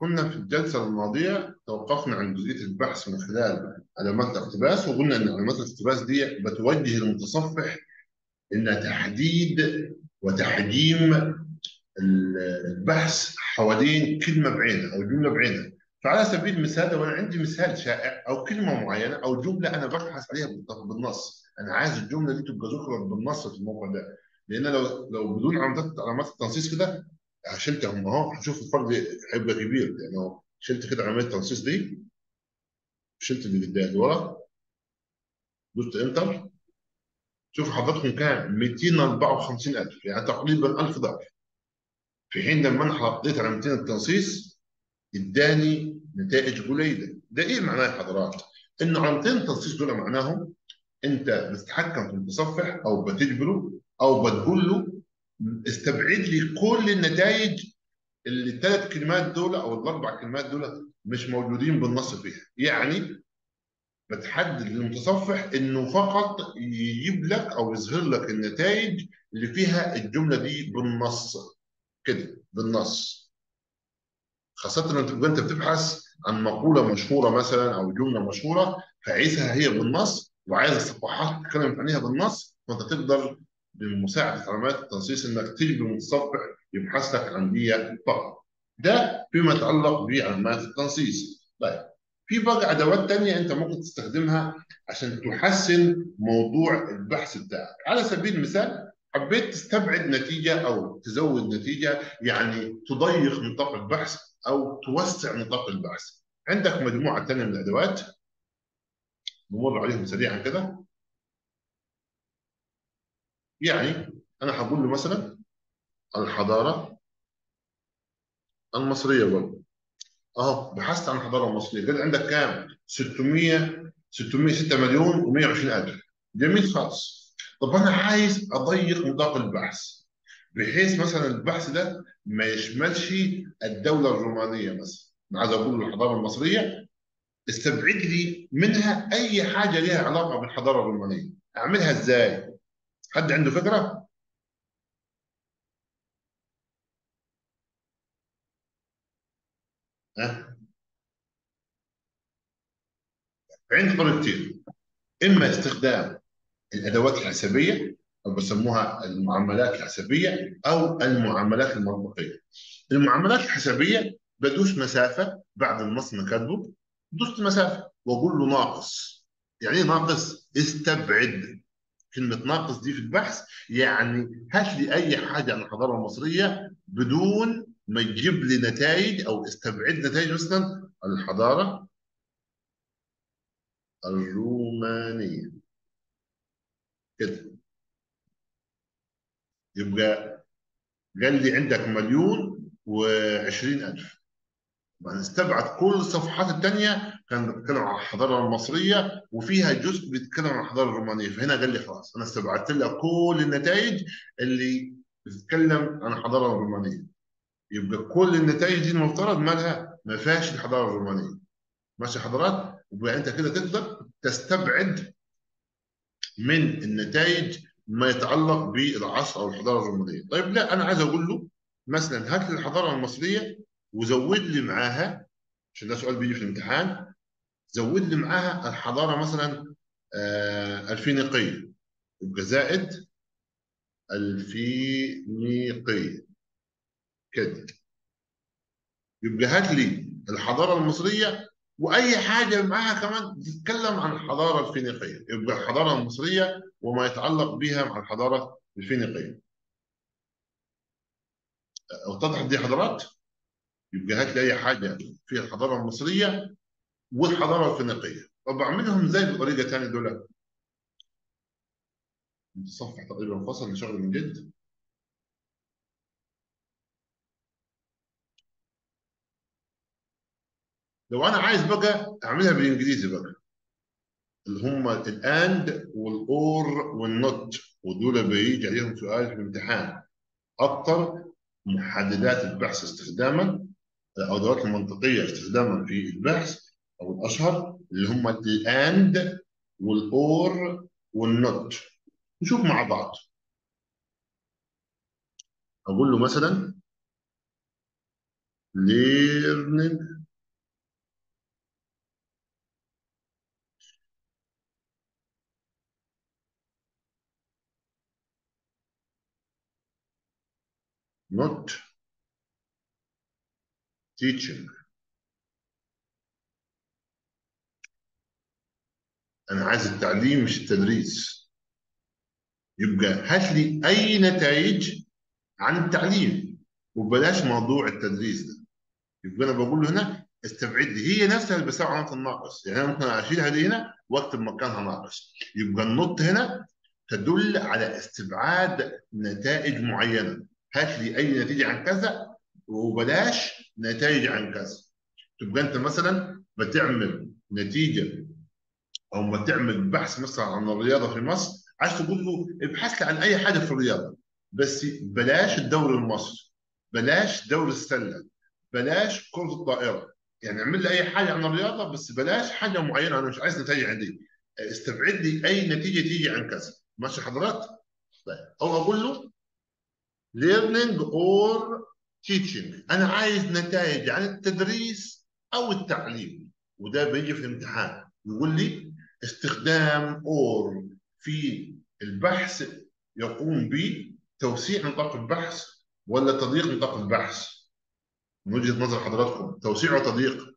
كنا في الجلسة الماضية توقفنا عن جزئية البحث من خلال علامات الاقتباس وقلنا أن علامات الاقتباس دي بتوجه المتصفح إلى تحديد وتحجيم البحث حوالين كلمة بعينها أو جملة بعينها فعلى سبيل المثال لو أنا عندي مثال شائع أو كلمة معينة أو جملة أنا ببحث عليها بالنص أنا عايز الجملة دي تبقى ذكرت بالنص في الموقع ده لأن لو لو بدون علامات علامات التنصيص كده شلتهم اهو هشوف الفرق هيبقى كبير يعني اهو شلت كده عمليه التنصيص دي شلت اللي قدام اللي ورا دوست انتر شوف حضراتكم كام 254000 يعني تقريبا 1000 ضعف في حين لما انا حطيت علامتين التنصيص اداني نتائج قليله ده ايه معناه يا حضرات؟ ان علامتين التنصيص دول معناهم انت بتتحكم في المتصفح او بتجبره او بتقول له استبعد لي كل النتائج اللي الثلاث كلمات دول او الاربع كلمات دول مش موجودين بالنص فيها يعني بتحدد للمتصفح انه فقط يجيب لك او يظهر لك النتائج اللي فيها الجمله دي بالنص كده بالنص خاصة لما تبقى انت بتبحث عن مقولة مشهورة مثلا او جملة مشهورة فعايزها هي بالنص وعايز الصفحات تتكلم عنها بالنص فانت تقدر بمساعده علامات التنصيص انك تجي بالمتصفح يبحث لك عن دي فقط. ده فيما يتعلق بعلامات التنصيص. طيب في بقى ادوات ثانيه انت ممكن تستخدمها عشان تحسن موضوع البحث بتاعك. على سبيل المثال حبيت تستبعد نتيجه او تزود نتيجه يعني تضيق نطاق البحث او توسع نطاق البحث. عندك مجموعه ثانيه من الادوات نمر عليهم سريعا كده. يعني انا هقول له مثلا الحضاره المصريه برضه اهو بحثت عن الحضاره المصريه قال عندك كام 600 606 مليون و120 الف جميل خالص طب انا عايز اضيق نطاق البحث بحيث مثلا البحث ده ما يشملش الدوله الرومانيه مثلا انا عايز اقول له الحضاره المصريه استبعد لي منها اي حاجه ليها علاقه بالحضاره الرومانيه اعملها ازاي حد عنده فكره ها عندي طريقتين اما استخدام الادوات الحسابيه او بسموها المعاملات الحسابيه او المعاملات المنطقيه المعاملات الحسابيه بدوس مسافه بعد النص ما كاتبه دوست مسافه واقول له ناقص يعني ايه ناقص استبعد كلمه ناقص دي في البحث يعني هات لي اي حاجه عن الحضاره المصريه بدون ما يجيب لي نتائج او استبعد نتائج مثلا الحضاره الرومانيه كده يبقى قال لي عندك مليون وعشرين ألف استبعد كل الصفحات الثانيه كان بيتكلم عن الحضاره المصريه وفيها جزء بيتكلم عن الحضاره الرومانيه فهنا قال لي خلاص انا استبعدت لها كل النتائج اللي بتتكلم عن الحضاره الرومانيه يبقى كل النتائج دي المفترض مالها ما فيهاش الحضاره الرومانيه ماشي حضرات يبقى انت كده تقدر تستبعد من النتائج ما يتعلق بالعصر او الحضاره الرومانيه طيب لا انا عايز اقول له مثلا هات لي الحضاره المصريه وزود لي معاها عشان ده سؤال بيجي في الامتحان زود لي معاها الحضاره مثلا آه الفينيقيه يبقى زائد الفينيقيه كده يبقى هات لي الحضاره المصريه واي حاجه معاها كمان تتكلم عن الحضاره الفينيقيه يبقى الحضاره المصريه وما يتعلق بها مع الحضاره الفينيقيه اتضحت دي حضرات يبقى هات لي اي حاجه في الحضاره المصريه والحضاره الفينيقيه طب اعملهم ازاي بطريقه ثانيه دول متصفح تقريبا فصل لشغل من جد لو انا عايز بقى اعملها بالانجليزي بقى اللي هم الاند والاور والنوت ودول بيجي عليهم سؤال في الامتحان اكثر محددات البحث استخداما الادوات المنطقيه استخداما في البحث او الاشهر اللي هم الاند والاور والنوت نشوف مع بعض اقول له مثلا learning not teaching انا عايز التعليم مش التدريس يبقى هات لي اي نتائج عن التعليم وبلاش موضوع التدريس ده يبقى انا بقول له هنا استبعد لي هي نفسها اللي بتساوي علامه الناقص يعني انا ممكن اشيلها دي هنا واكتب مكانها ناقص يبقى النط هنا تدل على استبعاد نتائج معينه هات لي اي نتيجه عن كذا وبلاش نتائج عن كذا تبقى انت مثلا بتعمل نتيجه او ما تعمل بحث مثلا عن الرياضه في مصر عايز تقول له ابحث لي عن اي حاجه في الرياضه بس بلاش الدوري المصري بلاش دوري السله بلاش كره الطائره يعني اعمل لي اي حاجه عن الرياضه بس بلاش حاجه معينه انا مش عايز نتائج عندي استبعد لي اي نتيجه تيجي عن كذا ماشي حضرتك؟ طيب او اقول له learning or teaching انا عايز نتائج عن التدريس او التعليم وده بيجي في الامتحان يقول لي استخدام or في البحث يقوم بتوسيع نطاق البحث ولا تضييق نطاق البحث من وجهة نظر حضراتكم توسيع وتضييق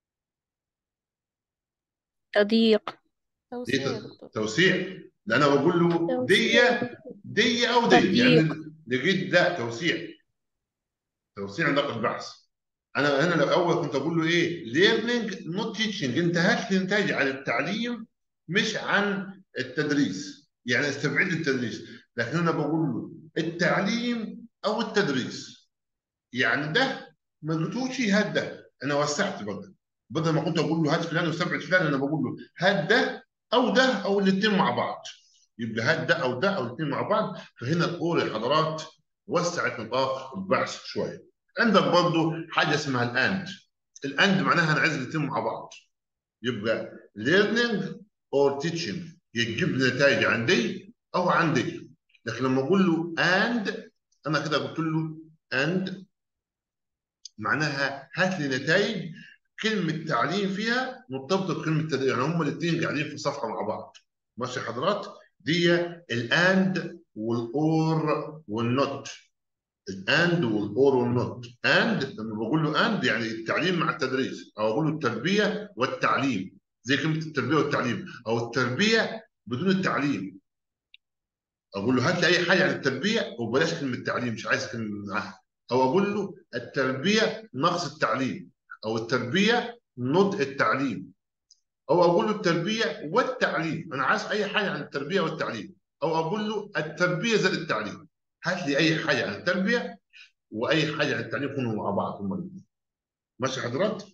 تضييق دي توسيع لان انا بقول له دي دي او دي يعني لقيت ده توسيع توسيع نطاق البحث انا انا لو اول كنت اقول له ايه ليرنينج نوت تيتشنج انت هات لي نتائج عن التعليم مش عن التدريس يعني استبعد التدريس لكن انا بقول له التعليم او التدريس يعني ده ما قلتوش هات ده انا وسعت بقى بدل ما كنت اقول له هات فلان واستبعد فلان انا بقول له هات ده او ده او الاثنين مع بعض يبقى هات ده او ده او الاثنين مع بعض فهنا الاولى يا حضرات وسعت نطاق البحث شويه عندك برضه حاجه اسمها الاند الاند معناها انا عايز الاثنين مع بعض يبقى learning or teaching يجيب لي نتائج عندي او عندي لكن لما اقول له and انا كده قلت له and معناها هات لي نتائج كلمه تعليم فيها مرتبطه بكلمه تدريب يعني هم الاثنين قاعدين في صفحه مع بعض ماشي حضرات دي الاند والاور والنوت الاند والاور والنوت اند لما بقول له اند يعني التعليم مع التدريس او اقول له التربيه والتعليم زي كلمه التربيه والتعليم او التربيه بدون التعليم اقول له هات لي اي حاجه عن التربيه وبلاش كلمه تعليم مش عايز كلمه معاها او اقول له التربيه نقص التعليم او التربيه نضء التعليم او اقول له التربيه والتعليم انا عايز اي حاجه عن التربيه والتعليم او اقول له التربيه زائد التعليم هات لي اي حاجه عن التربيه واي حاجه عن التعليم يكونوا مع بعض هم الاثنين ماشي حضرات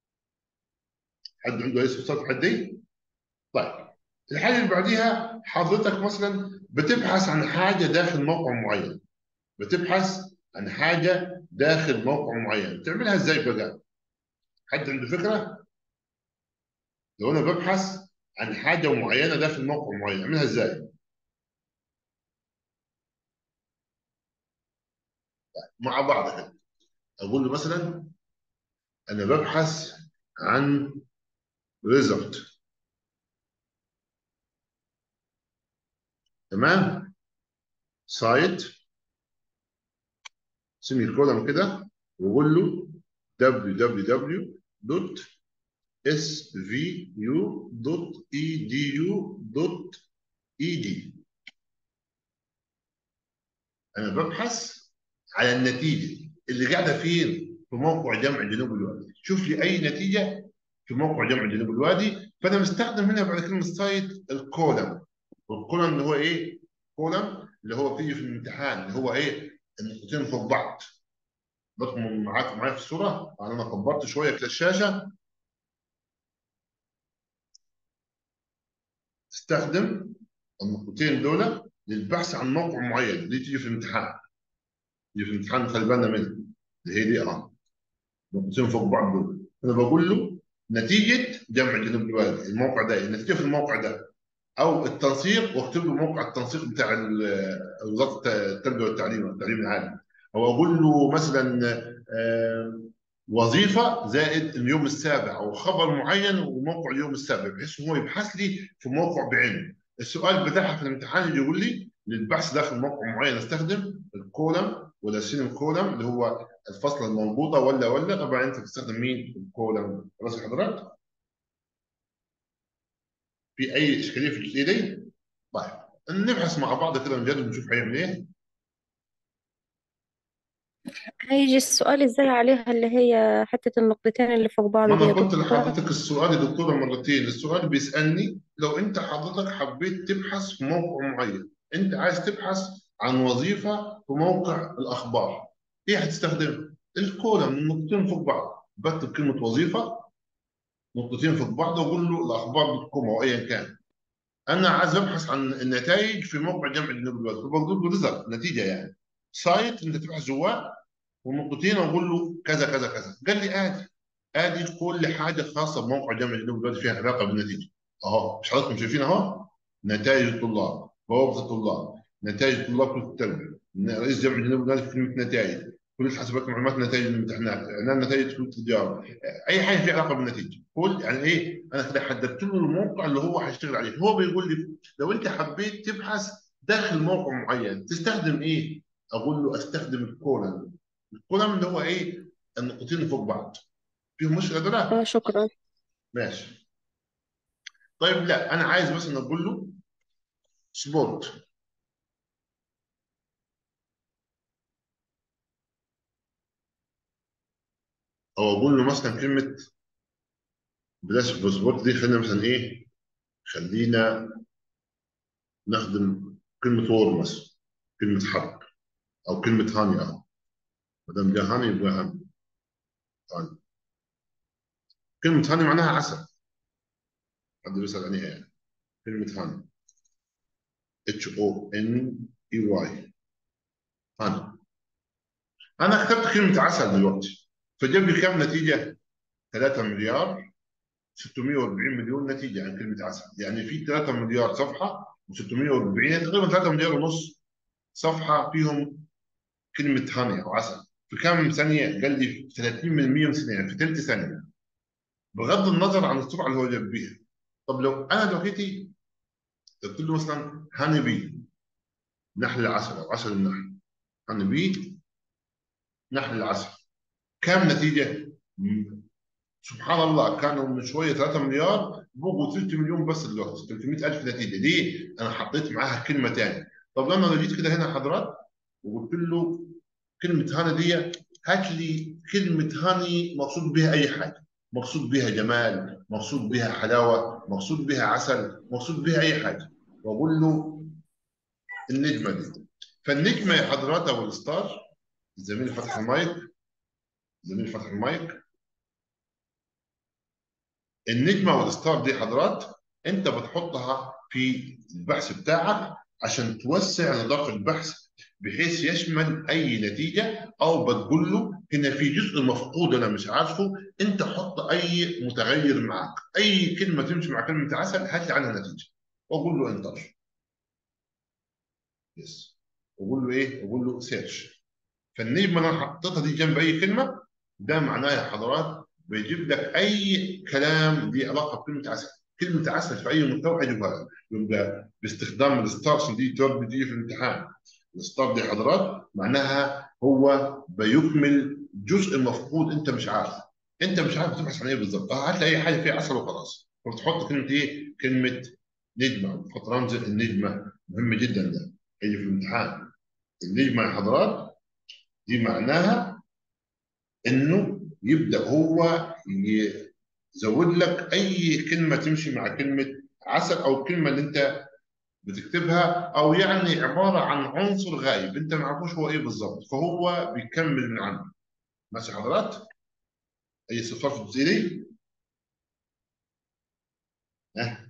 حد عنده اي استفسار في حد طيب الحاجه اللي بعديها حضرتك مثلا بتبحث عن حاجه داخل موقع معين بتبحث عن حاجه داخل موقع معين تعملها ازاي بقى حد عنده فكره لو انا ببحث عن حاجه معينه داخل موقع معين اعملها ازاي مع بعض كده اقول له مثلا انا ببحث عن ريزلت تمام سايت سيمي كولم كده واقول له www.svu.edu.ed انا ببحث على النتيجه اللي قاعده فين في موقع جمع جنوب الوادي شوف لي اي نتيجه في موقع جمع جنوب الوادي فانا مستخدم هنا بعد كلمه سايت الكولم والكولم اللي هو ايه كولم اللي هو بتيجي في الامتحان اللي هو ايه النقطتين فوق بعض بكم معاكم معايا في الصوره انا كبرت شويه كده الشاشه تستخدم النقطتين دول للبحث عن موقع معين دي تيجي في الامتحان تيجي في الامتحان خلي بالنا منها اللي هي دي اه نقطتين فوق بعض دول انا بقول له نتيجه جمع جنوب الوادي الموقع ده النتيجه في الموقع ده او التنسيق واكتب له موقع التنسيق بتاع وزاره التربيه والتعليم والتعليم العالي او اقول له مثلا وظيفه زائد اليوم السابع او خبر معين وموقع اليوم السابع بحيث ان هو يبحث لي في موقع بعينه السؤال بتاعها في الامتحان يجي يقول لي للبحث داخل موقع معين استخدم الكولم ولا سين الكولم اللي هو الفصله المنبوطه ولا ولا طبعا انت بتستخدم مين الكولم خلاص يا حضرتك في اي اشكاليه في الجزئيه دي طيب نبحث مع بعض كده نجرب نشوف هيعمل ايه هيجي السؤال ازاي عليها اللي هي حتة النقطتين اللي فوق بعض ما دي انا يا قلت دكتورة لحضرتك السؤال يا دكتوره مرتين السؤال بيسالني لو انت حضرتك حبيت تبحث في موقع معين انت عايز تبحث عن وظيفه في موقع الاخبار ايه هتستخدم الكولم النقطتين فوق بعض بكتب كلمه وظيفه نقطتين فوق بعض واقول له الاخبار دوت كوم او ايا كان انا عايز ابحث عن النتائج في موقع جمع الجنوب الوالد فبقول له ريزلت نتيجه يعني سايت انت تبحث جواه ونقطتين واقول له كذا كذا كذا قال لي ادي ادي كل حاجه خاصه بموقع جمع الجنوب الوالد فيها علاقه بالنتيجه اهو مش حضراتكم شايفين اهو نتائج الطلاب بوابه الطلاب نتائج الطلاب كل التربيه رئيس جمع الجنوب الوالد في كلمه نتائج كل الحسابات معلومات نتائج الامتحانات اعلان نتائج كليه التجاره اي حاجه فيها علاقه بالنتيجه كل يعني ايه انا كده حددت له الموقع اللي هو هيشتغل عليه هو بيقول لي لو انت حبيت تبحث داخل موقع معين تستخدم ايه اقول له استخدم الكولم الكولم اللي هو ايه النقطتين اللي فوق بعض فيهم مشكله ده لا اه شكرا ماشي طيب لا انا عايز مثلا اقول له سبورت او اقول له مثلا كلمه بلاش سبورت دي خلينا مثلا ايه خلينا نخدم كلمه وور مثلا كلمه حرب او كلمه هاني اهو ما دام جه هاني يبقى هاني هاني كلمه هاني معناها عسل حد بيسال عليها يعني كلمه هاني اتش او ان اي واي هاني انا كتبت كلمه عسل دلوقتي فجاب لي كام نتيجه 3 مليار 640 مليون نتيجه عن كلمه عسل يعني في 3 مليار صفحه و640 يعني تقريبا 3 مليار ونص صفحه فيهم كلمه هاني او عسل في كام ثانيه قال لي في 30% من ثانيه يعني في ثلث ثانيه بغض النظر عن السرعه اللي هو جاب بيها طب لو انا دلوقتي قلت له مثلا هاني بي نحل العسل او عسل النحل هاني بي نحل العسل كام نتيجه؟ سبحان الله كانوا من شويه 3 مليار بقوا 3 مليون بس دلوقتي 300 الف نتيجه ليه؟ انا حطيت معاها كلمه ثانيه طب لما انا جيت كده هنا حضرات وقلت له كلمه هاني دي هات لي كلمه هاني مقصود بها اي حاجه مقصود بها جمال مقصود بها حلاوه مقصود بها عسل مقصود بها اي حاجه واقول له النجمه دي فالنجمه يا حضرات او الستار زميلي فتح المايك زميلي فتح المايك النجمه والستار دي حضرات انت بتحطها في البحث بتاعك عشان توسع نطاق البحث بحيث يشمل اي نتيجه او بتقول له هنا في جزء مفقود انا مش عارفه انت حط اي متغير معك اي كلمه تمشي مع كلمه عسل هات لي عنها نتيجه واقول له انتر يس واقول له ايه؟ واقول له سيرش فالنجمه اللي انا حطيتها دي جنب اي كلمه ده معناه يا حضرات بيجيب لك اي كلام ليه علاقه بكلمه عسل كلمه عسل في اي محتوى هيجيبها لك يبقى باستخدام الستارز دي تورب دي في الامتحان الستار دي حضرات معناها هو بيكمل جزء مفقود انت مش عارفه انت مش عارف تبحث عن ايه بالظبط اه هات لي اي حاجه فيها عسل وخلاص فبتحط كلمه ايه؟ كلمه نجمه بتحط رمز النجمه مهم جدا ده هيجي في الامتحان النجمه يا حضرات دي معناها انه يبدا هو يزود لك اي كلمه تمشي مع كلمه عسل او الكلمه اللي انت بتكتبها او يعني عباره عن عنصر غايب انت ما عارفوش هو ايه بالظبط فهو بيكمل من عنده ماشي حضرات اي استفسار في الجزئيه دي ها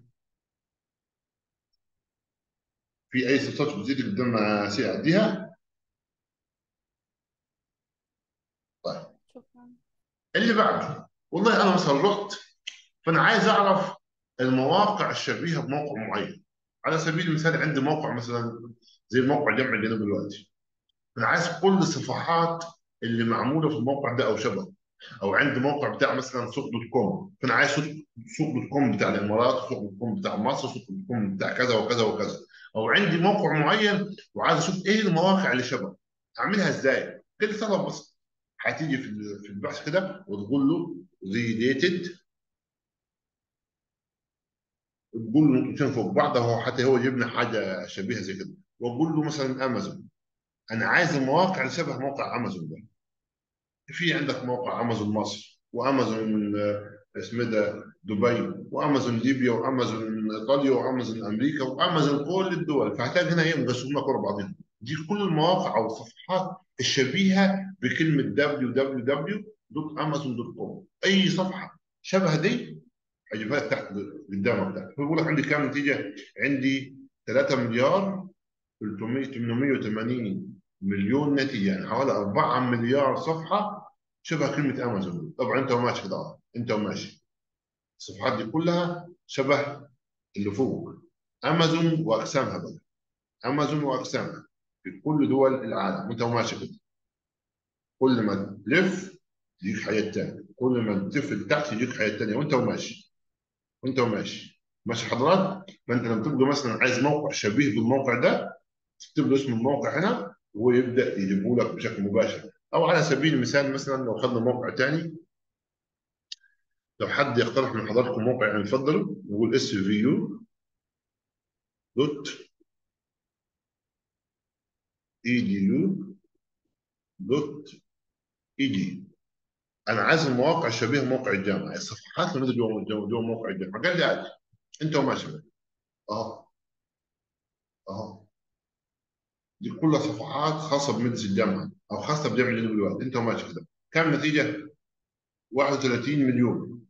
في اي استفسار في الجزئيه دي قدام ما سيعديها طيب شكرا اللي بعده والله انا مثلا رحت فانا عايز اعرف المواقع الشبيهه بموقع معين على سبيل المثال عندي موقع مثلا زي موقع جمع الجنوب دلوقتي انا عايز كل الصفحات اللي معموله في الموقع ده او شبهه او عندي موقع بتاع مثلا سوق دوت كوم فانا عايز سوق سوق دوت كوم بتاع الامارات سوق دوت كوم بتاع مصر سوق دوت كوم بتاع كذا وكذا وكذا او عندي موقع معين وعايز اشوف ايه المواقع اللي شبه اعملها ازاي كده سهله بس هتيجي في ال- في البحث كده وتقول له ريليتد تقول له نقطتين فوق بعض هو حتى هو يجيب لنا حاجه شبيهه زي كده واقول له مثلا امازون انا عايز المواقع اللي شبه موقع امازون ده في عندك موقع امازون مصر وامازون آه، اسمه ده دبي وامازون ليبيا وامازون ايطاليا وامازون امريكا وامازون كل الدول فهتلاقي هنا ايه مقسمين لك ورا بعضهم دي كل المواقع او الصفحات الشبيهه بكلمه www.amazon.com اي صفحه شبه دي هجيبها لك تحت قدامك تحت بيقول لك عندي كام نتيجه؟ عندي 3 مليار 300 880 مليون نتيجه يعني حوالي 4 مليار صفحه شبه كلمه امازون طبعا انت وماشي كده انت وماشي الصفحات دي كلها شبه اللي فوق امازون واقسامها بقى امازون واقسامها في كل دول العالم انت وماشي كده كل ما تلف يجيك حياه ثانيه كل ما تلف لتحت يجيك حياه ثانيه وانت وماشي وانت وماشي ماشي حضرات فانت لما تبقى مثلا عايز موقع شبيه بالموقع ده تكتب له اسم الموقع هنا ويبدا يجيبه لك بشكل مباشر او على سبيل المثال مثلا لو خدنا موقع ثاني لو حد يقترح من حضراتكم موقع يعني اتفضلوا نقول اس في يو دوت اي دي يو دوت اي دي انا عايز المواقع الشبيهه موقع الجامعه الصفحات اللي موجوده جوه جوه جوه موقع الجامعه قال لي عادي انت وماشي اهو اهو دي كلها صفحات خاصه بمجلس الجامعه او خاصه بجامعه جنوب الواد انت وماشي كده كم نتيجه 31 مليون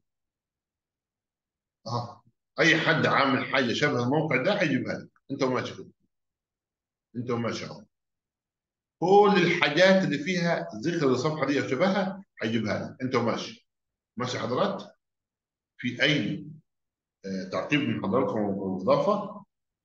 اهو اي حد عامل حاجه شبه الموقع ده هيجيبها لك انت وماشي كده انت وماشي اهو كل الحاجات اللي فيها ذكر الصفحه دي او شبهها هيجيبها لك انت وماشي ماشي حضرات في اي آه، تعقيب من حضراتكم او اضافه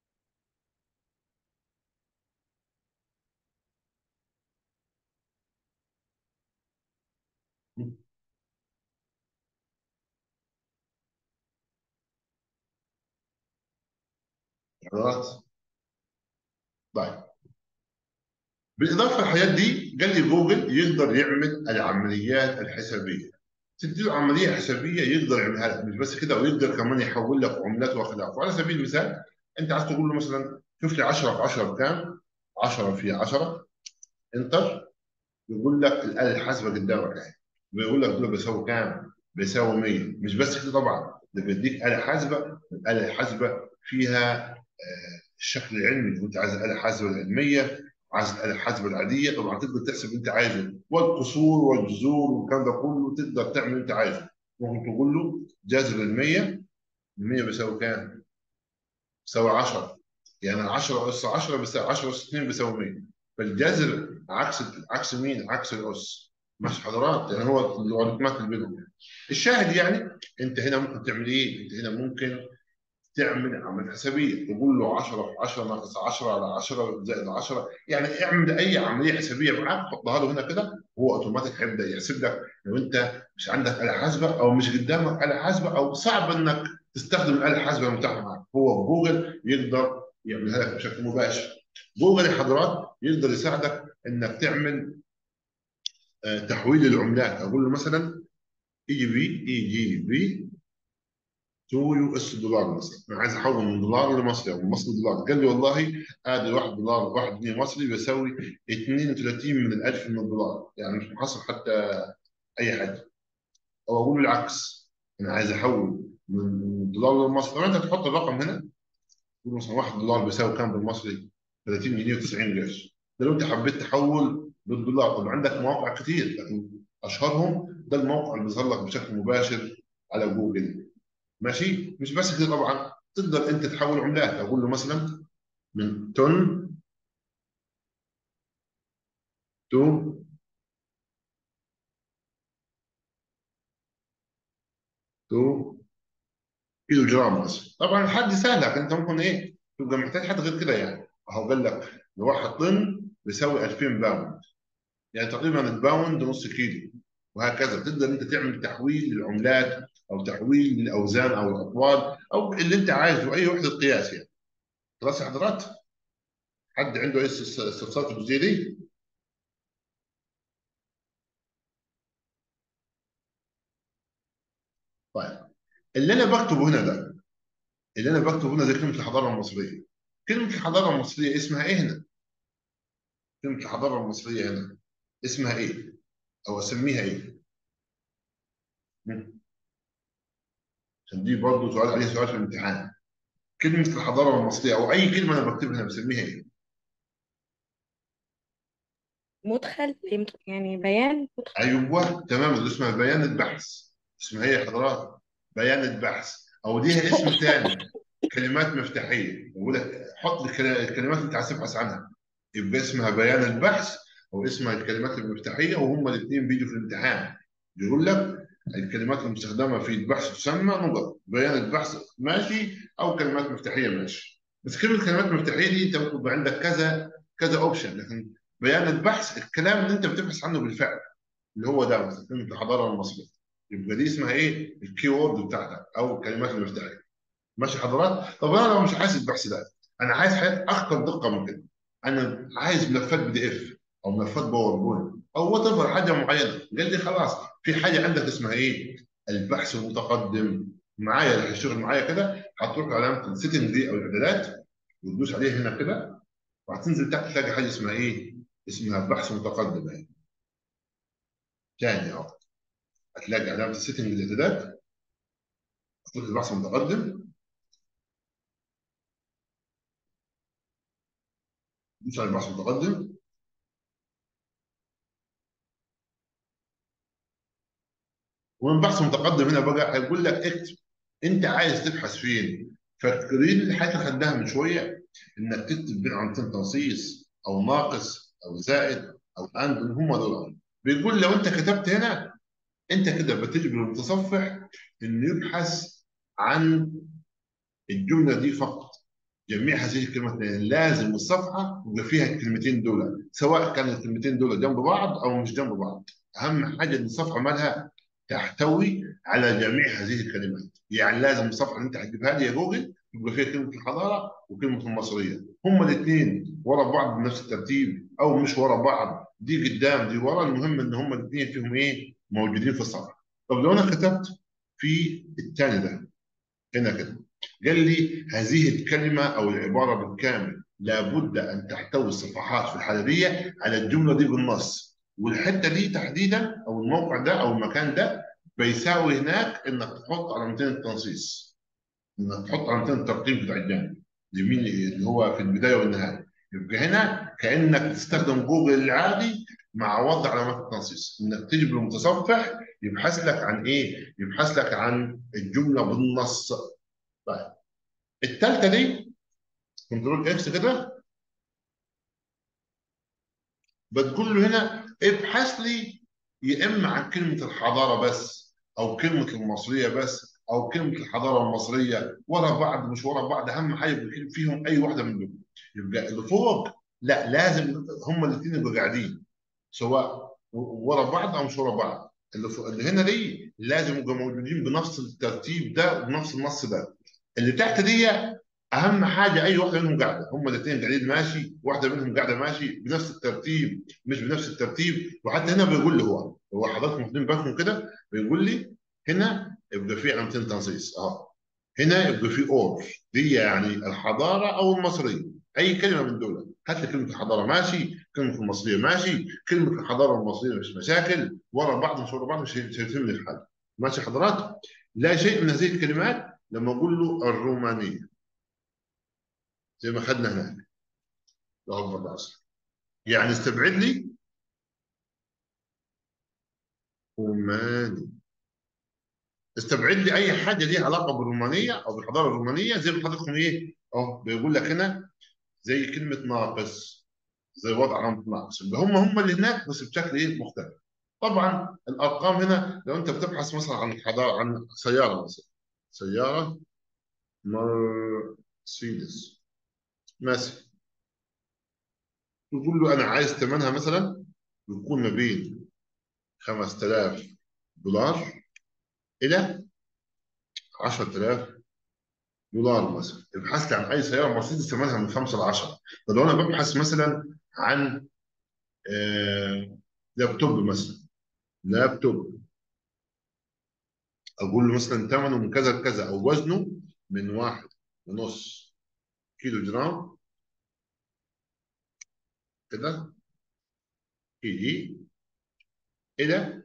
حضرات طيب بالاضافه للحاجات دي قال لي جوجل يقدر يعمل العمليات الحسابيه تدي له عمليه حسابيه يقدر يعملها لك مش بس كده ويقدر كمان يحول لك عملات وخلافه وعلى سبيل المثال انت عايز تقول له مثلا شوف لي 10 في 10 بكام 10 في 10 انتر يقول لك الاله الحاسبه قدامك اهي بيقول لك دول بيساوي كام؟ بيساوي 100 مش بس كده طبعا ده بيديك اله حاسبه الاله الحاسبه فيها آه، الشكل العلمي انت عايز الاله الحاسبه العلميه عايز الاله الحاسبه العاديه طبعا تقدر تحسب اللي انت عايزه والكسور والجذور والكلام ده كله تقدر تعمل اللي انت عايزه ممكن تقول له جذر ال 100 ال 100 بيساوي كام؟ بيساوي 10 يعني 10 اس 10 بيساوي 10 اس 2 بيساوي 100 فالجذر عكس عكس مين؟ عكس الاس مش حضرات يعني هو اللوغاريتمات اللي بينهم الشاهد يعني انت هنا ممكن تعمل ايه؟ انت هنا ممكن تعمل عمل حسابيه تقول له 10 في 10 ناقص 10 على 10 زائد 10 يعني اعمل اي عمليه حسابيه معاك حطها له هنا كده هو اوتوماتيك هيبدا يحسب لك لو انت مش عندك اله حاسبه او مش قدامك اله حاسبه او صعب انك تستخدم الاله الحاسبه المتاحه معاك هو جوجل يقدر يعملها لك بشكل مباشر جوجل يا حضرات يقدر يساعدك انك تعمل آه، تحويل العملات اقول له مثلا اي جي بي اي جي بي تو يو اس دولار مثلا انا عايز احول من دولار لمصري او من مصري لدولار قال لي والله ادي 1 دولار 1 جنيه مصري بيساوي 32 من الالف من الدولار يعني مش محصل حتى اي حاجه او اقول له العكس انا عايز احول من دولار لمصري طبعا انت تحط الرقم هنا تقول مثلا 1 دولار بيساوي كام بالمصري 30 جنيه و90 قرش ده لو انت حبيت تحول بالدولار طبعا عندك مواقع كتير لكن اشهرهم ده الموقع اللي بيظهر لك بشكل مباشر على جوجل ماشي مش بس كده طبعا تقدر انت تحول عملات اقول له مثلا من طن تو تو كيلو جرام مثلا طبعا الحد سهل لكن انت ممكن ايه تبقى محتاج حد غير كده يعني اهو قال لك لو واحد طن بيساوي 2000 باوند يعني تقريبا الباوند نص كيلو وهكذا تقدر انت تعمل تحويل للعملات او تحويل للاوزان او الاطوال او اللي انت عايزه اي وحده قياس يعني خلاص يا حضرات حد عنده اي استفسار في الجزئيه دي؟ طيب اللي انا بكتبه هنا ده اللي انا بكتبه هنا زي كلمه الحضاره المصريه كلمه الحضاره المصريه اسمها ايه هنا؟ كلمه الحضاره المصريه هنا اسمها ايه؟ او اسميها ايه؟ مم. عشان دي برضه سؤال عليه سؤال في الامتحان كلمه الحضاره المصريه او اي كلمه انا بكتبها هنا بسميها ايه؟ مدخل يعني بيان مدخل ايوه تمام اللي اسمها بيان البحث اسمها ايه يا حضرات؟ بيان البحث او ليها اسم ثاني كلمات مفتاحيه بقول لك حط الكل- الكلمات اللي انت عايز تبحث عنها يبقى اسمها بيان البحث او اسمها الكلمات المفتاحيه وهما الاثنين بيجوا في الامتحان بيقول لك الكلمات المستخدمه في البحث تسمى نقط بيان البحث ماشي او كلمات مفتاحيه ماشي بس كلمه الكلمات المفتاحيه دي انت ممكن يبقى عندك كذا كذا اوبشن لكن بيان البحث الكلام اللي انت بتبحث عنه بالفعل اللي هو ده مثلا كلمه الحضاره المصريه يبقى دي اسمها ايه الكي وورد بتاعتك او الكلمات المفتاحيه ماشي حضرات طب انا لو مش عايز البحث ده انا عايز حاجات اكثر دقه من كده انا عايز ملفات بي دي اف او ملفات باوربوينت او وات ايفر حاجه معينه قال لي خلاص في حاجه عندك اسمها ايه البحث المتقدم معايا اللي هيشتغل معايا كده هتروح علامه السيتنج دي او الاعدادات وتدوس عليها هنا كده وهتنزل تحت تلاقي حاجه اسمها ايه اسمها بحث متقدم اهي تاني اهو هتلاقي علامه السيتنج الاعدادات هتروح البحث المتقدم تدوس على البحث المتقدم ومن بحث متقدم هنا بقى هيقول لك اكتب انت عايز تبحث فين فاكرين الحاجه اللي خدناها من شويه انك تكتب بين علامتين تنصيص او ناقص او زائد او اند هم دول بيقول لو انت كتبت هنا انت كده بتجبر المتصفح انه يبحث عن الجمله دي فقط جميع هذه الكلمات لأن لازم الصفحه يبقى فيها الكلمتين دول سواء كان الكلمتين دول جنب بعض او مش جنب بعض اهم حاجه ان الصفحه مالها تحتوي على جميع هذه الكلمات يعني لازم الصفحه اللي انت هتجيبها لي يا جوجل يبقى فيها كلمه الحضاره وكلمه المصريه هما الاثنين ورا بعض بنفس الترتيب او مش ورا بعض دي قدام دي ورا المهم ان هما الاثنين فيهم ايه موجودين في الصفحه طب لو انا كتبت في الثاني ده هنا كده قال لي هذه الكلمه او العباره بالكامل لابد ان تحتوي الصفحات في الحاله دي على الجمله دي بالنص والحته دي تحديدا او الموقع ده او المكان ده بيساوي هناك انك تحط علامتين التنصيص انك تحط علامتين الترقيم بتاع الجانب اليمين اللي هو في البدايه والنهايه يبقى هنا كانك تستخدم جوجل العادي مع وضع علامات التنصيص انك تجيب المتصفح يبحث لك عن ايه؟ يبحث لك عن الجمله بالنص طيب الثالثه دي كنترول اكس كده بتقول له هنا ابحث لي يا اما عن كلمه الحضاره بس او كلمه المصريه بس او كلمه الحضاره المصريه ورا بعض مش ورا بعض اهم حاجه يبقى فيهم اي واحده من دول يبقى اللي فوق لا لازم هما الاثنين يبقوا قاعدين سواء ورا بعض او مش ورا بعض اللي, فوق اللي هنا دي لازم يبقوا موجودين بنفس الترتيب ده وبنفس النص ده اللي تحت دي اهم حاجه اي واحده منهم قاعده هم الاثنين قاعدين ماشي واحده منهم قاعده ماشي بنفس الترتيب مش بنفس الترتيب وحتى هنا بيقول لي هو هو حضرتك واخدين بالكم كده بيقول لي هنا يبقى في علامتين تنصيص اهو هنا يبقى في اور دي يعني الحضاره او المصريه اي كلمه من دول هات لي كلمه الحضاره ماشي كلمه المصريه ماشي كلمه الحضاره المصريه مش مشاكل ورا بعض مش ورا بعض مش هيتم لي الحل ماشي حضرات لا شيء من هذه الكلمات لما اقول له الرومانيه زي ما خدنا هناك الله اكبر العصر يعني استبعد لي روماني استبعد لي اي حاجه ليها علاقه بالرومانيه او بالحضاره الرومانيه زي ما حضراتكم ايه اهو بيقول لك هنا زي كلمه ناقص زي وضع علامه ناقص يبقى هم هم اللي هناك بس بشكل ايه مختلف طبعا الارقام هنا لو انت بتبحث مثلا عن الحضاره عن سياره مثلا سياره مرسيدس مثلا تقول له انا عايز ثمنها مثلا يكون ما بين 5000 دولار الى 10000 دولار مثلا ابحث لي عن اي سياره مرسيدس ثمنها من 5 ل 10 فلو انا ببحث مثلا عن آه لابتوب مثلا لابتوب اقول له مثلا ثمنه من كذا لكذا او وزنه من واحد ونص كيلو جرام كده كي جي الى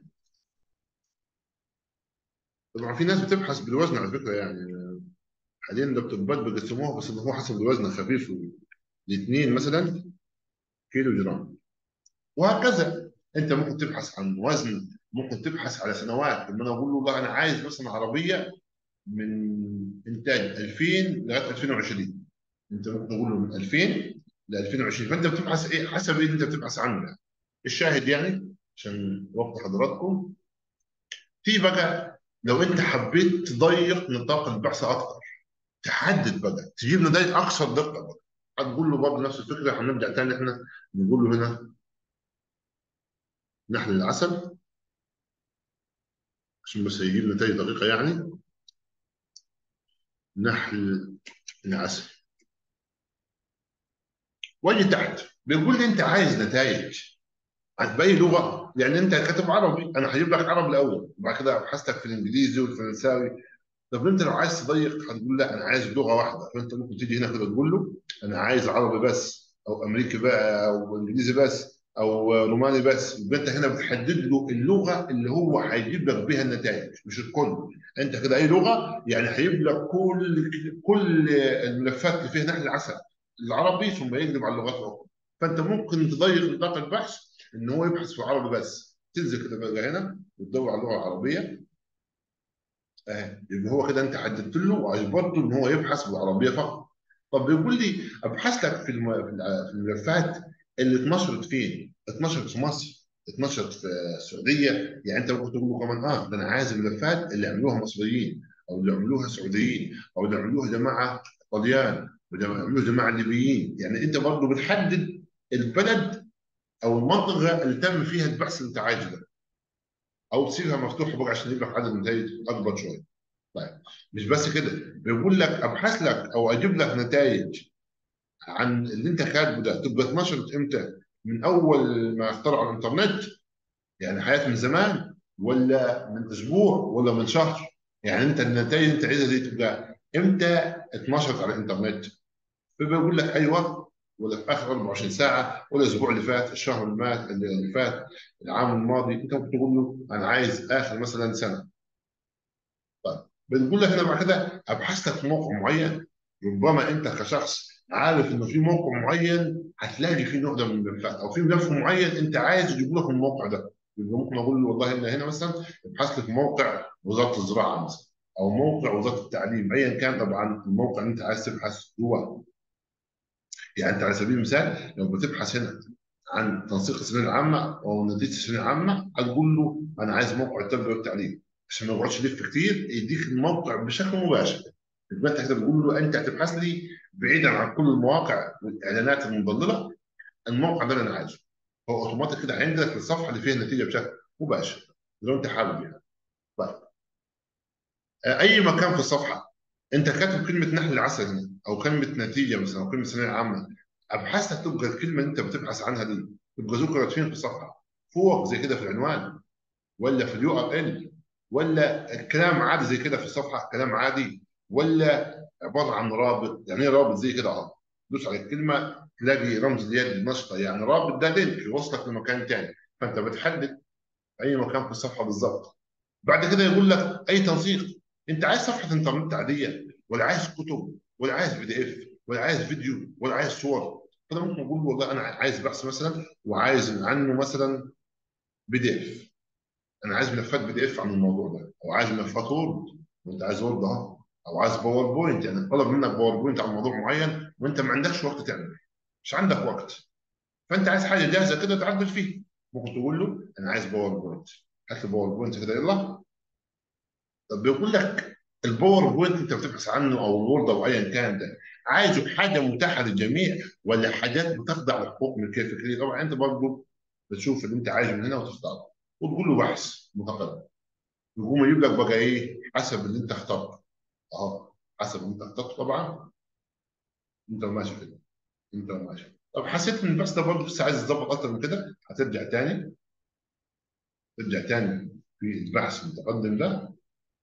طبعا في ناس بتبحث بالوزن على فكره يعني حاليا اللابتوبات بيقسموها بس هو حسب الوزن خفيف الاثنين مثلا كيلو جرام وهكذا انت ممكن تبحث عن وزن ممكن تبحث على سنوات لما انا اقول له لا انا عايز مثلا عربيه من انتاج 2000 لغايه 2020 انت ممكن تقول له من 2000 ل 2020 فانت بتبحث ايه حسب ايه اللي انت بتبحث عنه يعني. الشاهد يعني عشان وقت حضراتكم في بقى لو انت حبيت تضيق نطاق البحث اكتر تحدد بقى تجيب نتائج اكثر دقه بقى هتقول له برضه نفس الفكره هنبدا تاني احنا نقول له هنا نحل العسل عشان بس يجيب نتائج دقيقه يعني نحل العسل واجي تحت بيقول لي انت عايز نتائج باي لغه يعني انت كاتب عربي انا هجيب لك عربي الاول وبعد كده ابحث لك في الانجليزي والفرنساوي طب انت لو عايز تضيق هتقول لا انا عايز لغه واحده فانت ممكن تيجي هنا كده تقول له انا عايز عربي بس او امريكي بقى او انجليزي بس او روماني بس يبقى انت هنا بتحدد له اللغه اللي هو هيجيب لك بيها النتائج مش الكل انت كده اي لغه يعني هيجيب لك كل كل الملفات اللي فيها نحل العسل العربي ثم يقلب على اللغات الاخرى فانت ممكن تضيق نطاق البحث ان هو يبحث في العربي بس تنزل كده بقى هنا وتدور على اللغه العربيه اهي يبقى هو كده انت حددت له واجبرته ان هو يبحث بالعربيه فقط طب بيقول لي ابحث لك في الم... في الملفات اللي اتنشرت فين؟ اتنشرت في مصر اتنشرت في السعوديه يعني انت ممكن تقول له كمان اه ده انا عايز الملفات اللي عملوها مصريين او اللي عملوها سعوديين او اللي عملوها جماعه طليان واللي عملوها جماعه ليبيين يعني انت برضه بتحدد البلد او المنطقه اللي تم فيها البحث اللي انت عايزه ده او تسيبها مفتوحه بقى عشان يجيب لك عدد نتائج اكبر شويه. طيب مش بس كده بيقول لك ابحث لك او اجيب لك نتائج عن اللي انت كاتبه ده تبقى اتنشرت امتى؟ من اول ما اخترعوا الانترنت يعني حياه من زمان ولا من اسبوع ولا من شهر؟ يعني انت النتائج اللي انت عايزها دي تبقى امتى اتنشرت على الانترنت؟ فبيقول لك ايوه ولا في اخر 24 ساعه ولا الاسبوع اللي فات الشهر اللي فات اللي فات العام الماضي انت ممكن تقول له انا عايز اخر مثلا سنه طيب بنقول لك انا بعد كده ابحث لك في موقع معين ربما انت كشخص عارف انه في موقع معين هتلاقي فيه نوع ده من الملفات او في ملف معين انت عايز تجيبه لك من الموقع ده يبقى ممكن اقول له والله ان هنا مثلا ابحث لي في موقع وزاره الزراعه مثلا او موقع وزاره التعليم ايا كان طبعا الموقع اللي انت عايز تبحث جواه يعني انت على سبيل المثال لو بتبحث هنا عن تنسيق الثانويه العامه او نتيجه الثانويه العامه هتقول له انا عايز موقع التربيه والتعليم عشان ما يقعدش يلف كتير يديك الموقع بشكل مباشر يبقى انت كده بتقول له انت هتبحث لي بعيدا عن كل المواقع والاعلانات المضلله الموقع ده اللي انا عايزه هو اوتوماتيك كده هينزلك للصفحه اللي فيها النتيجه بشكل مباشر لو انت حابب يعني طيب اي مكان في الصفحه انت كاتب كلمه نحل العسل هنا او كلمه نتيجه مثلا او كلمه ثانويه عامه ابحاثك تبقى الكلمه اللي انت بتبحث عنها دي تبقى ذكرت فين في الصفحه فوق زي كده في العنوان ولا في اليو ار ال ولا الكلام عادي زي كده في الصفحه كلام عادي ولا عباره عن رابط يعني ايه رابط زي كده اهو دوس على الكلمه تلاقي رمز اليد نشطه يعني رابط ده لينك يوصلك لمكان ثاني فانت بتحدد اي مكان في الصفحه بالظبط بعد كده يقول لك اي تنسيق انت عايز صفحه انترنت عاديه ولا عايز كتب ولا عايز بي دي اف ولا عايز فيديو ولا عايز صور فانا ممكن اقول له والله انا عايز بحث مثلا وعايز عنه مثلا بي دي اف انا عايز ملفات بي دي اف عن الموضوع ده او عايز ملفات وورد وانت عايز وورد اهو او عايز باوربوينت يعني طلب منك باوربوينت عن موضوع معين وانت ما عندكش وقت تعمل مش عندك وقت فانت عايز حاجه جاهزه كده تعدل فيها ممكن تقول له انا عايز باوربوينت هات لي باوربوينت كده يلا طب بيقول لك الباوربوينت انت بتبحث عنه او الوورد او ايا كان ده عايزه حاجه متاحه للجميع ولا حاجات بتخضع لحقوق ملكيه فكريه طبعا انت برضه بتشوف اللي انت عايزه من هنا وتختاره وتقول له بحث متقدم يقوم يجيب لك بقى ايه حسب اللي انت اخترته اهو حسب اللي انت اخترته طبعا انت ماشي كده انت ماشي طب حسيت ان البحث ده برضه لسه عايز تظبط اكتر من كده هترجع تاني ترجع تاني في البحث المتقدم ده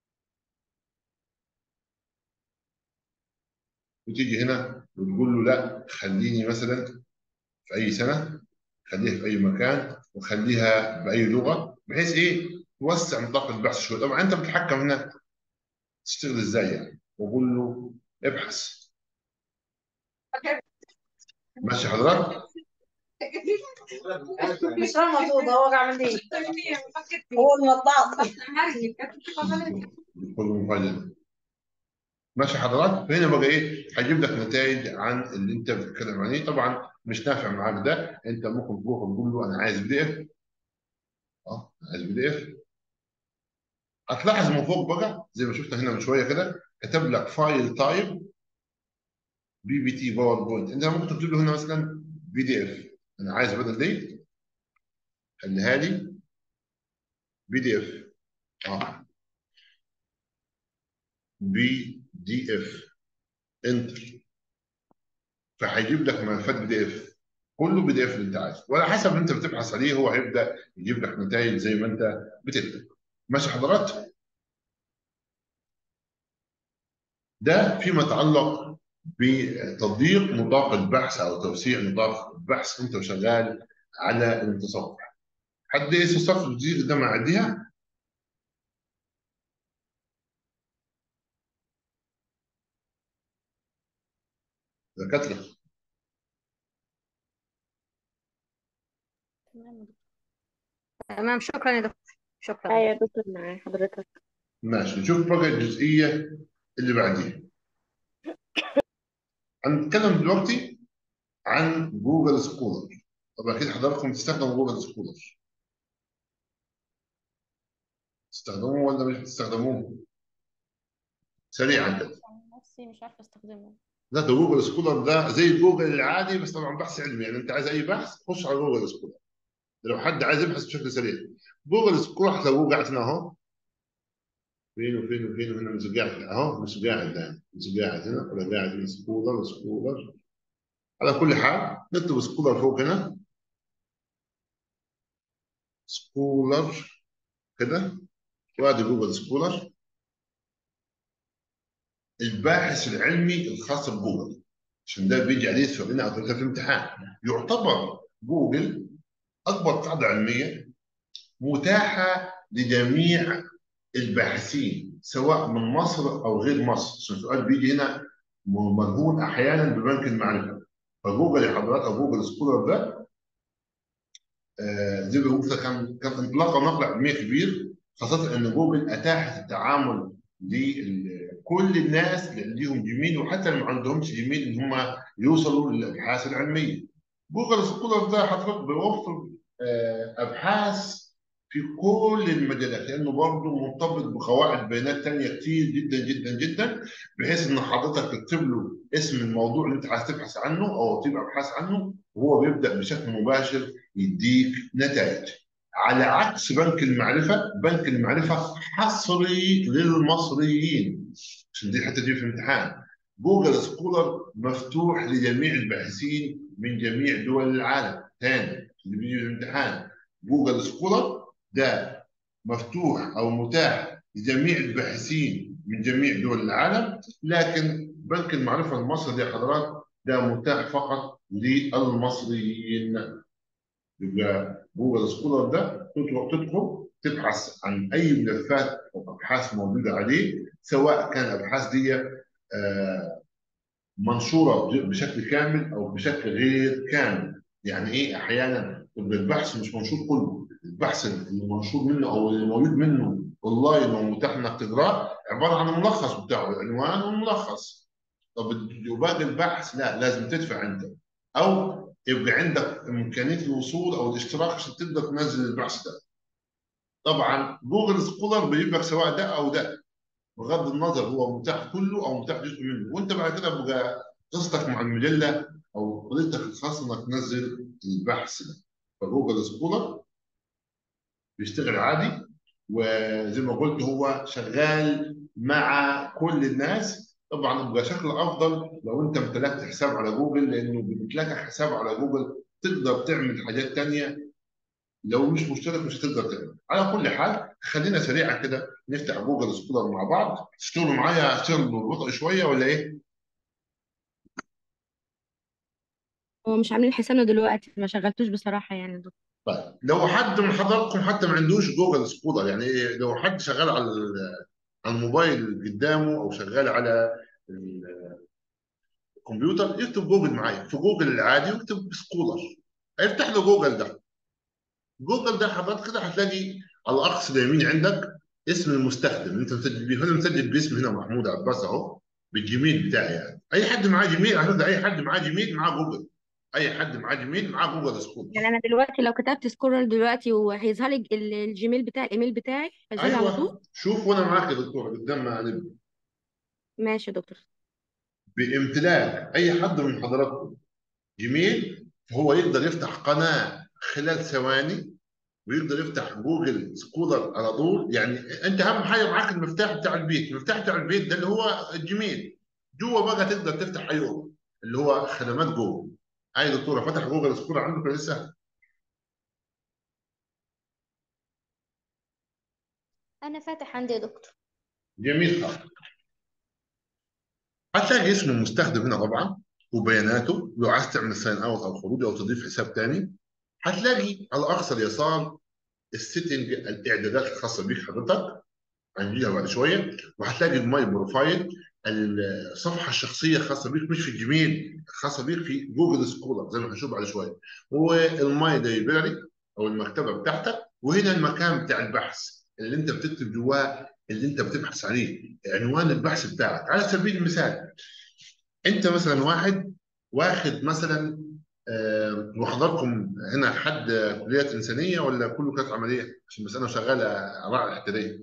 وتيجي هنا وتقول له لا خليني مثلا في اي سنه خليها في اي مكان وخليها باي لغه بحيث ايه توسع نطاق البحث شويه طبعا انت بتتحكم هنا تشتغل ازاي يعني وقول له ابحث ماشي حضرتك مش انا مطلوب هو عامل ايه هو المطاط كل مفاجاه ماشي حضرتك فهنا بقى ايه هيجيب لك نتائج عن اللي انت بتتكلم عليه طبعا مش نافع معاك ده انت ممكن تروح وتقول له انا عايز بي دي اف اه عايز بي دي اف هتلاحظ من فوق بقى زي ما شفنا هنا من شويه كده كتب لك فايل تايب بي بي تي باوربوينت انت ممكن تكتب له هنا مثلا بي دي اف انا عايز بدل دي خليها لي بي دي اف اه بي دي اف انتر فهيجيب لك ملفات بي دي اف كله بي دي اف اللي انت عايزه وعلى حسب انت بتبحث عليه هو هيبدا يجيب لك نتائج زي ما انت بتكتب ماشي حضرات ده فيما يتعلق بتضييق نطاق البحث او توسيع نطاق البحث انت وشغال على المتصفح حد ايش الصف الجديد ده معديها ذكرت لك تمام شكرا يا دكتور شكرا ايوه يا دكتور مع حضرتك ماشي نشوف بقى الجزئيه اللي بعديها هنتكلم دلوقتي عن جوجل سكولر طب اكيد حضراتكم تستخدموا جوجل سكولر تستخدموه ولا مش بتستخدموه سريعا كده نفسي مش عارفه استخدمه لا ده جوجل سكولر ده زي جوجل العادي بس طبعا بحث علمي يعني انت عايز اي بحث خش على جوجل سكولر لو حد عايز يبحث بشكل سريع جوجل سكولر هتلاقوه قاعد هنا اهو فين وفين وفين وهنا مش قاعد اهو مش قاعد ده مش قاعد هنا ولا قاعد هنا سكولر سكولر على كل حال نكتب سكولر فوق هنا سكولر كده وادي جوجل سكولر الباحث العلمي الخاص بجوجل عشان ده بيجي عليه سؤالين او ثلاثه في الامتحان يعتبر جوجل اكبر قاعده علميه متاحه لجميع الباحثين سواء من مصر او غير مصر عشان السؤال بيجي هنا مرهون احيانا ببنك المعرفه فجوجل يا حضرتك او جوجل سكولر ده آه زي ما قلت كان كان انطلاقه ونقله علميه كبير خاصه ان جوجل اتاحت التعامل لكل الناس اللي عندهم جيميل وحتى اللي ما عندهمش جيميل ان هم يوصلوا للابحاث العلميه. جوجل سكولر ده حضرتك بيوفر آه ابحاث في كل المجالات لانه برضه مرتبط بقواعد بيانات ثانيه كتير جدا جدا جدا بحيث ان حضرتك تكتب له اسم الموضوع اللي انت عايز تبحث عنه او تبقى ابحاث عنه وهو بيبدا بشكل مباشر يديك نتائج. على عكس بنك المعرفه، بنك المعرفه حصري للمصريين عشان دي الحته دي في الامتحان. جوجل سكولر مفتوح لجميع الباحثين من جميع دول العالم. ثاني اللي بيجي في الامتحان جوجل سكولر ده مفتوح او متاح لجميع الباحثين من جميع دول العالم لكن بنك المعرفه المصري يا حضرات ده متاح فقط للمصريين يبقى جوجل سكولر ده تدخل تبحث عن اي ملفات او ابحاث موجوده عليه سواء كان الابحاث دي منشوره بشكل كامل او بشكل غير كامل يعني ايه احيانا البحث مش منشور كله البحث اللي منشور منه او اللي موجود منه اونلاين ومتاح انك تقراه عباره عن الملخص بتاعه العنوان والملخص طب وباقي البحث لا لازم تدفع انت او يبقى عندك امكانيه الوصول او الاشتراك عشان تقدر تنزل البحث ده طبعا جوجل سكولر بيجيب لك سواء ده او ده بغض النظر هو متاح كله او متاح جزء منه وانت بعد كده بقى قصتك مع المجله او طريقتك الخاصه انك تنزل البحث ده فجوجل سكولر بيشتغل عادي وزي ما قلت هو شغال مع كل الناس طبعا يبقى شكل افضل لو انت امتلكت حساب على جوجل لانه بيمتلكك حساب على جوجل تقدر تعمل حاجات تانية لو مش مشترك مش هتقدر تعمل على كل حال خلينا سريعا كده نفتح جوجل سكولر مع بعض تشتغلوا معايا اشتغلوا ببطء شويه ولا ايه؟ هو مش عاملين حسابنا دلوقتي ما شغلتوش بصراحة يعني يا دكتور طيب لو حد من حضراتكم حتى ما عندوش جوجل سكولر يعني إيه؟ لو حد شغال على ال- على الموبايل قدامه او شغال على الكمبيوتر يكتب جوجل معايا في جوجل العادي ويكتب سكولر هيفتح له جوجل ده جوجل ده حضرتك كده هتلاقي على الاقصى اليمين عندك اسم المستخدم اللي انت مسجل بيه هنا مسجل باسم هنا محمود عباس اهو بالجيميل بتاعي يعني اي حد معاه جيميل على فكره اي حد معاه جيميل معاه جوجل اي حد معاه جيميل معاه جوجل سكولر يعني أنا دلوقتي لو كتبت سكولر دلوقتي وهيظهر لي ال- الجيميل بتاعي الإيميل بتاعي هيظهر لي على طول ايوه شوف وانا معاك يا دكتور قدام ما نبدا ماشي يا دكتور بامتلاك اي حد من حضراتكم جيميل فهو يقدر يفتح قناه خلال ثواني ويقدر يفتح جوجل سكولر على طول يعني انت اهم حاجه معاك المفتاح بتاع البيت المفتاح بتاع البيت ده اللي هو الجيميل جوه بقى تقدر تفتح اي اوضه اللي هو خدمات جوجل اي دكتوره فتح جوجل سكولر عندك ولا لسه أنا فاتح عندي يا دكتور جميل خالص هتلاقي اسم المستخدم هنا طبعا وبياناته لو عايز تعمل ساين اوت او خروج او تضيف حساب تاني هتلاقي على اقصى اليسار السيتنج الاعدادات الخاصه بيك حضرتك هنجيها بعد شويه وهتلاقي الماي بروفايل الصفحه الشخصيه الخاصه بيك مش في الجيميل الخاصه بيك في جوجل سكولر زي ما هنشوف بعد شويه والماي لايبراري او المكتبه بتاعتك وهنا المكان بتاع البحث اللي انت بتكتب جواه اللي انت بتبحث عليه عنوان البحث بتاعك على سبيل المثال انت مثلا واحد واخد مثلا آه، وحضراتكم هنا حد كليات انسانيه ولا كله كليات عمليه عشان بس انا شغال اراعي الحته دي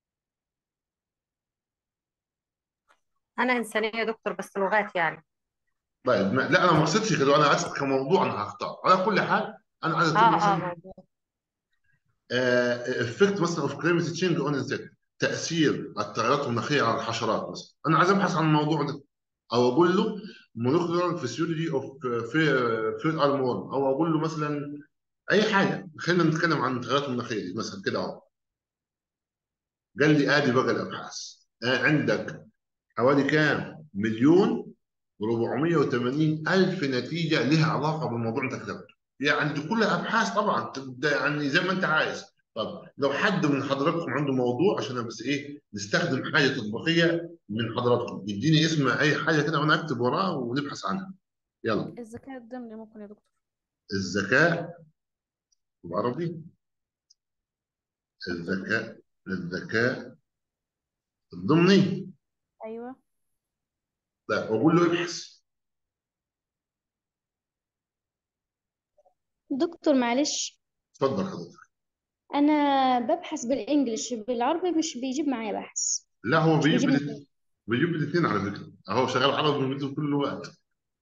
انا انسانيه يا دكتور بس لغات يعني طيب ما لا انا ما قصدتش كده انا قصدت كموضوع انا هختار على كل حال انا عايز اقول اه اه مثلا موضوع افكت مثلا اوف كليمت تشينج اون انسكت تاثير التغيرات المناخيه على الحشرات مثلا انا عايز ابحث عن الموضوع ده او اقول له molecular physiology of فيل ارمون او اقول له مثلا اي حاجه خلينا نتكلم عن التغيرات المناخيه دي مثلا كده اهو قال لي ادي بقى الابحاث آه، عندك حوالي كام مليون و480 الف نتيجه لها علاقه بالموضوع اللي انت كتبته يعني دي كلها ابحاث طبعا ده يعني زي ما انت عايز طب لو حد من حضراتكم عنده موضوع عشان أنا بس ايه نستخدم حاجه تطبيقيه من حضراتكم يديني اسم اي حاجه كده وانا اكتب وراه ونبحث عنها يلا الذكاء الضمني ممكن يا دكتور الذكاء بالعربي الذكاء الذكاء الضمني أيوه لا واقول له ابحث دكتور معلش اتفضل حضرتك انا ببحث بالانجلش بالعربي مش بيجيب معايا بحث لا هو مش بيجيب بيجيب لي بيجيب لي الاثنين على فكره اهو شغال عربي وانجليزي كل الوقت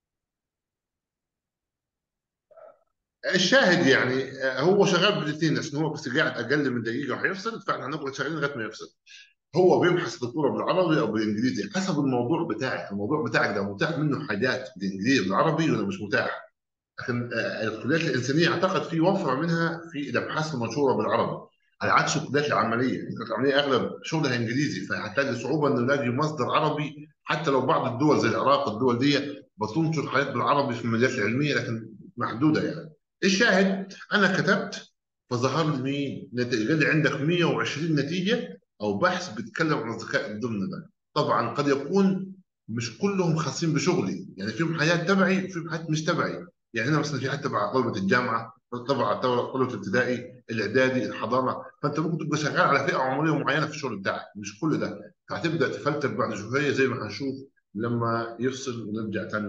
الشاهد يعني آه، هو شغال بالاثنين عشان هو بس قاعد اقل من دقيقه وهيفصل فاحنا هنقعد شغالين لغايه ما يفصل هو بيبحث دكتوره بالعربي او بالانجليزي حسب الموضوع بتاعك الموضوع بتاعك ده متاح منه حاجات بالانجليزي بالعربي ولا مش متاح لكن آه، الكليات الانسانيه اعتقد في وفره منها في الابحاث المنشوره بالعربي على عكس الكليات العمليه الكليات العمليه اغلب شغلها انجليزي فهتلاقي صعوبه انه نلاقي مصدر عربي حتى لو بعض الدول زي العراق الدول دي بتنشر حاجات بالعربي في المجالات العلميه لكن محدوده يعني الشاهد انا كتبت فظهر لي مين؟ نتيجه قال لي عندك 120 نتيجه او بحث بيتكلم عن الذكاء الضمني ده طبعا قد يكون مش كلهم خاصين بشغلي يعني فيهم حاجات تبعي وفيهم حاجات مش تبعي يعني هنا مثلا في حاجات تبع طلبه الجامعه طبعا طلبه الابتدائي الاعدادي الحضانه فانت ممكن تبقى شغال على فئه عمريه معينه في الشغل بتاعك مش كل ده فهتبدا تفلتر بعد شويه زي ما هنشوف لما يفصل ونرجع تاني